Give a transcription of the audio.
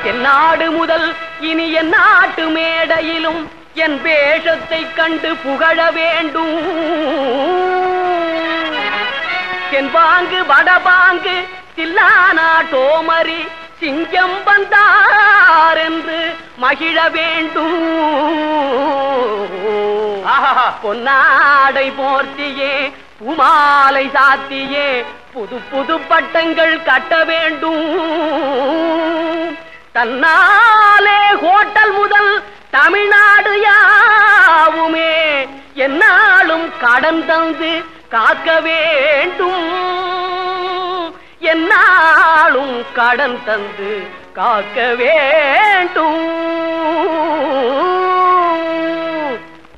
என் நாடு முதல் இனி என் நாட்டு மேடையிலும் என் வேஷத்தை கண்டு புகழ வேண்டும் என் பாங்கு வடபாங்கு தில்லானா டோமரி சிங்கம் வந்தார் என்று மகிழ வேண்டும் ஆஹாஹா. பொன்னாடை போர்த்தியே பூமாலை சாத்தியே புது புது பட்டங்கள் கட்ட வேண்டும் தன்னாலே ஹோட்டல் முதல் தமிழ்நாடு யாவுமே என்னாலும் கடன் தந்து காக்க வேண்டும் என்னாலும் கடன் தந்து காக்க வேண்டும்